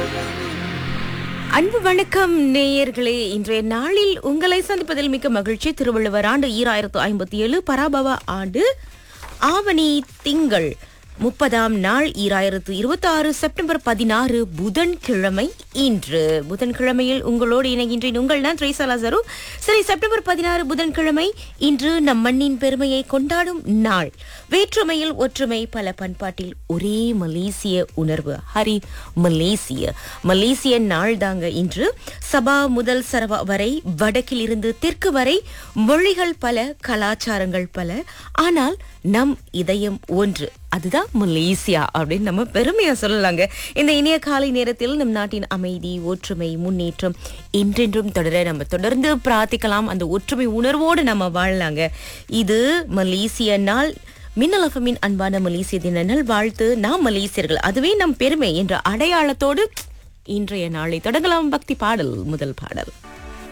அன்பு வணக்கம் நேயர்களே இன்றைய நாளில் உங்களை சந்திப்பதில் மிக்க மகிழ்ச்சி திருவள்ளுவர் ஆண்டு ஈராயிரத்து ஐம்பத்தி ஏழு பராபவ ஆண்டு ஆவணி திங்கள் முப்பதாம் நாள் ஈராயிரத்து இருபத்தாறு செப்டம்பர் பதினாறு புதன்கிழமை இன்று புதன்கிழமையில் உங்களோடு இணைகின்றேன் உங்கள் நான் த்ரேசா லாசரு சரி செப்டம்பர் பதினாறு புதன்கிழமை இன்று நம் மண்ணின் பெருமையை கொண்டாடும் நாள் வேற்றுமையில் ஒற்றுமை பல பண்பாட்டில் ஒரே மலேசிய உணர்வு ஹரி மலேசிய மலேசிய நாள் தாங்க இன்று சபா முதல் சரவா வரை வடக்கில் இருந்து தெற்கு வரை மொழிகள் பல கலாச்சாரங்கள் பல ஆனால் நம் இதயம் ஒன்று அதுதான் மலேசியா அப்படின்னு நம்ம பெருமையா சொல்லலாங்க இந்த இனிய காலை நேரத்தில் நம் நாட்டின் அமைதி ஒற்றுமை முன்னேற்றம் என்றென்றும் தொடர நம்ம தொடர்ந்து பிரார்த்திக்கலாம் அந்த ஒற்றுமை உணர்வோடு நம்ம வாழலாங்க இது மலேசிய நாள் மின்னலஃபமின் அன்பான மலேசிய தின நல் வாழ்த்து நாம் மலேசியர்கள் அதுவே நம் பெருமை என்ற அடையாளத்தோடு இன்றைய நாளை தொடங்கலாம் பக்தி பாடல் முதல் பாடல்